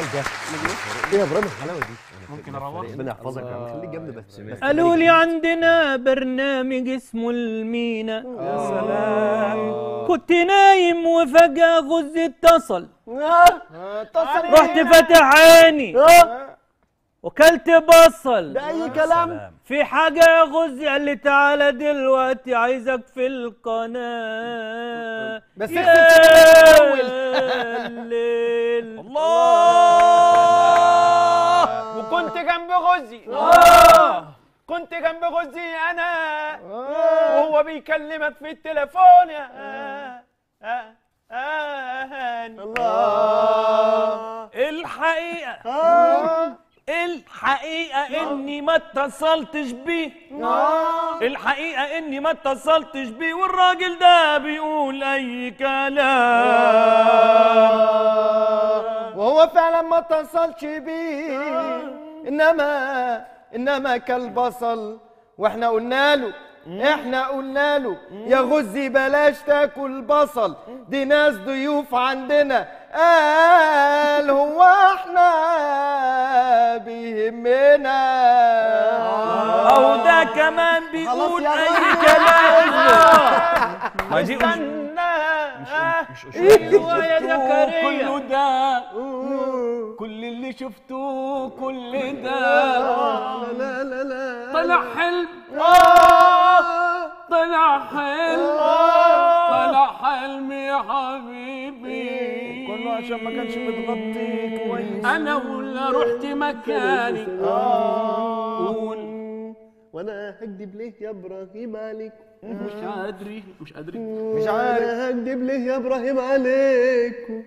الجمال ده ايه يا ابراهيم الحلاوه دي ممكن اروح ربنا يحفظك يا عم خليك جنبي بس بس قالوا لي عندنا برنامج اسمه المينا يا سلام كنت نايم وفجأة غز اتصل اتصل رحت فاتح عيني وكلت بصل ده اي كلام في حاجة يا غز قال لي تعالى دلوقتي عايزك في القناة بس يا اغسل سنانك الأول. الليل الله وكنت جنب غزي كنت جنب غزي انا وهو بيكلمك في التليفون يا آه، آه، هاني الله الحقيقة الحقيقة اني ما اتصلتش بيه الحقيقة اني ما اتصلتش بيه والراجل ده بيقول اي كلام وهو فعلا ما اتصلش بيه انما انما كالبصل واحنا قلنا له احنا قلنا له يا غزي بلاش تاكل بصل دي ناس ضيوف عندنا قال هو احنا بيهمنا او ده كمان بيقول يا اي غزي. كلام ما دي استنى ايوه يا زكريا كله ده كل اللي شفته كل ده لا لا لا طلع حلم طلع حلم طلع حلم يا حبيبي كله عشان ما كانش متغطي كويس انا ولا رحت مكاني قول وانا هكدب ليه يا ابراهيم عليكم مش قادري مش قادري مش عارف هكدب ليه يا ابراهيم عليكم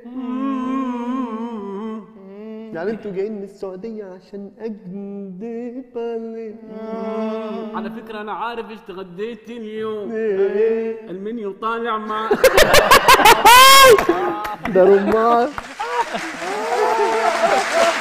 يعني انتوا جايين من السعودية عشان اكدب عليكم على فكرة أنا عارف إيش تغديت اليوم ايه المنيو طالع مع ده رمان